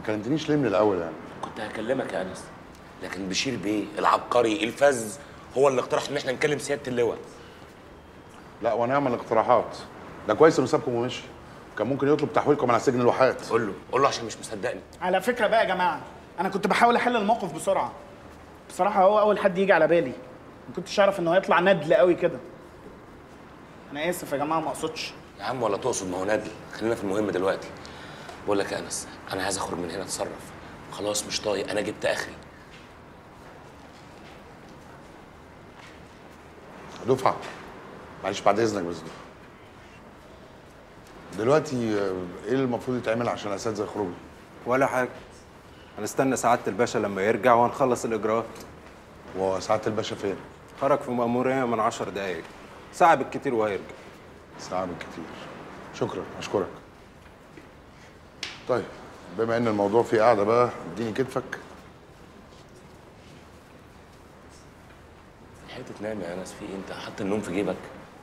كلمتنيش ليه من الاول يعني كنت هكلمك يا انس لكن بشير بيه العبقري الفز هو اللي اقترح ان احنا نكلم سياده اللواء لا ونعمل اقتراحات ده كويس انه سابكم ومشي كان ممكن يطلب تحويلكم على سجن الواحات قول له قول له عشان مش مصدقني على فكره بقى يا جماعه انا كنت بحاول احل الموقف بسرعه بصراحه هو اول حد يجي على بالي ما كنتش اعرف انه هيطلع ندل قوي كده انا اسف يا جماعه ما اقصدش يا عم ولا تقصد ما هو نادل خلينا في المهم دلوقتي بقول لك يا انس انا عايز اخرج من هنا اتصرف خلاص مش طايق انا جبت اخري دفعه معلش بعد اذنك بس دلوقتي آه، ايه اللي المفروض يتعمل عشان الاساتذه يخرجوا ولا حاجه هنستنى سعاده الباشا لما يرجع وهنخلص الاجراءات وسعاده الباشا فين خرج في مأمورية من عشر دقايق ساعة بالكتير وهيرجع ساعه بالكتير شكرا اشكرك طيب بما ان الموضوع فيه قاعده بقى اديني كتفك لحقت تنام يا انس في إيه؟ انت حاطط النوم في جيبك